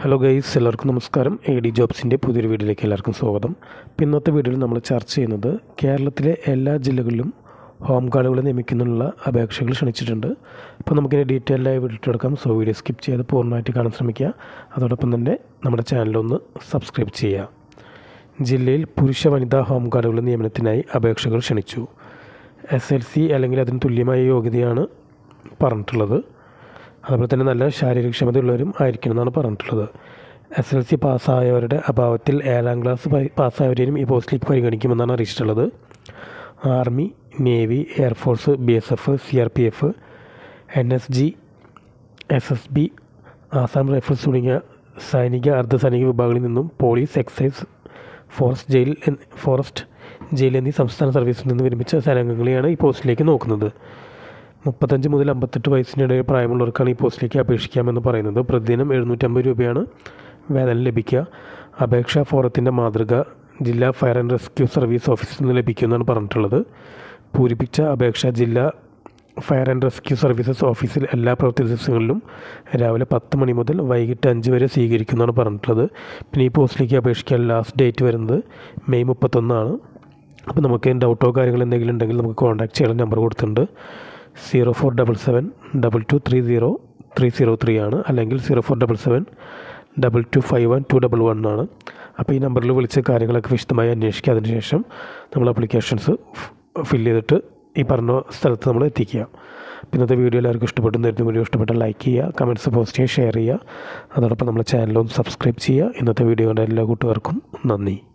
hello guys എല്ലാവർക്കും നമസ്കാരം A D ജോബ്സിൻ്റെ പുതിയൊരു വീഡിയോയിലേക്ക് എല്ലാവർക്കും സ്വാഗതം അപ്പോൾ ഇന്നത്തെ വീഡിയോയിൽ നമ്മൾ ചർച്ച ചെയ്യുന്നത് കേരളത്തിലെ എല്ലാ ജില്ലകളിലും ഹോം ഗാർഡുകളെ നിയമിക്കുന്നതിനുള്ള അപേക്ഷകൾ ക്ഷണിച്ചിട്ടുണ്ട് അപ്പോൾ നമുക്കിനി ഡീറ്റെയിൽ ആയി വിട്ടെടുക്കാം സോ വീഡിയോ സ്കിപ്പ് ചെയ്ത് പൂർണ്ണമായിട്ട് കാണാൻ ശ്രമിക്കുക അതോടൊപ്പം തന്നെ നമ്മുടെ ചാനലൊന്ന് സബ്സ്ക്രൈബ് ചെയ്യുക ജില്ലയിൽ പുരുഷ വനിതാ ഹോം ഗാർഡുകളുടെ നിയമനത്തിനായി അപേക്ഷകൾ ക്ഷണിച്ചു എസ് എൽ സി അല്ലെങ്കിൽ അതിന് തുല്യമായ യോഗ്യതയാണ് പറഞ്ഞിട്ടുള്ളത് അതുപോലെ തന്നെ നല്ല ശാരീരികക്ഷമതയുള്ളവരും ആയിരിക്കണം എന്നാണ് പറഞ്ഞിട്ടുള്ളത് എസ് എൽ സി പാസ്സായവരുടെ അഭാവത്തിൽ ഏഴാം ക്ലാസ് പാസ്സായവരെയും ഈ പോസ്റ്റിലേക്ക് പരിഗണിക്കുമെന്നാണ് അറിയിച്ചിട്ടുള്ളത് army navy air force B S F C R P F N S G S S B Assam rifles തുടങ്ങിയ സൈനിക അർദ്ധ സൈനിക വിഭാഗങ്ങളിൽ നിന്നും പോലീസ് എക്സൈസ് ഫോറസ്റ്റ് ജയിൽ എന്ന്- ഫോറസ്റ്റ് ജയിൽ എന്നീ സംസ്ഥാന സർവീസിൽ നിന്ന് വിരമിച്ച സേനാംഗങ്ങളെയാണ് ഈ പോസ്റ്റിലേക്ക് നോക്കുന്നത് മുപ്പത്തഞ്ച് മുതൽ അമ്പത്തെട്ട് വയസ്സിനിടയിൽ പ്രായമുള്ളവർക്കാണ് ഈ പോസ്റ്റിലേക്ക് അപേക്ഷിക്കാമെന്ന് പറയുന്നത് പ്രതിദിനം എഴുന്നൂറ്റമ്പത് രൂപയാണ് വേതനം ലഭിക്കുക അപേക്ഷാ ഫോറത്തിൻ്റെ മാതൃക ജില്ലാ ഫയർ ആൻഡ് റെസ്ക്യൂ സർവീസ് ഓഫീസിൽ നിന്ന് ലഭിക്കുമെന്നാണ് പറഞ്ഞിട്ടുള്ളത് പൂരിപ്പിച്ച അപേക്ഷ ജില്ലാ ഫയർ ആൻഡ് റെസ്ക്യൂ സർവീസസ് ഓഫീസിൽ എല്ലാ പ്രവൃത്തി ദിവസങ്ങളിലും രാവിലെ പത്ത് മണി മുതൽ വൈകിട്ട് അഞ്ച് വരെ സ്വീകരിക്കുമെന്നാണ് പറഞ്ഞിട്ടുള്ളത് പിന്നെ ഈ പോസ്റ്റിലേക്ക് അപേക്ഷിക്കാൻ ലാസ്റ്റ് ഡേറ്റ് വരുന്നത് മെയ് മുപ്പത്തൊന്നാണ് അപ്പോൾ നമുക്ക് ഡൗട്ടോ കാര്യങ്ങൾ എന്തെങ്കിലും ഉണ്ടെങ്കിൽ നമുക്ക് കോൺടാക്ട് ചെയ്യാൻ നമ്പർ കൊടുത്തിട്ടുണ്ട് zero four double seven double two three zero three zero three ആണ് അല്ലെങ്കിൽ zero four double seven double two five one two double one ആണ് അപ്പോൾ ഈ നമ്പറിൽ വിളിച്ച് കാര്യങ്ങളൊക്കെ വിശദമായി അന്വേഷിക്കുക അതിനുശേഷം നമ്മൾ ആപ്ലിക്കേഷൻസ് ഫില്ല് ചെയ്തിട്ട് ഈ പറഞ്ഞ സ്ഥലത്ത് നമ്മൾ എത്തിക്കുക പിന്നത്തെ വീഡിയോ എല്ലാവർക്കും ഇഷ്ടപ്പെട്ടു നേരത്തെ വീഡിയോ ഇഷ്ടപ്പെട്ടാൽ ലൈക്ക് ചെയ്യുക കമൻറ്റ്സ് പോസ്റ്റ് ചെയ്യുക ഷെയർ ചെയ്യുക അതോടൊപ്പം നമ്മുടെ ചാനലൊന്ന് സബ്സ്ക്രൈബ് ചെയ്യുക ഇന്നത്തെ വീഡിയോ കണ്ട എല്ലാ കൂട്ടുകാർക്കും നന്ദി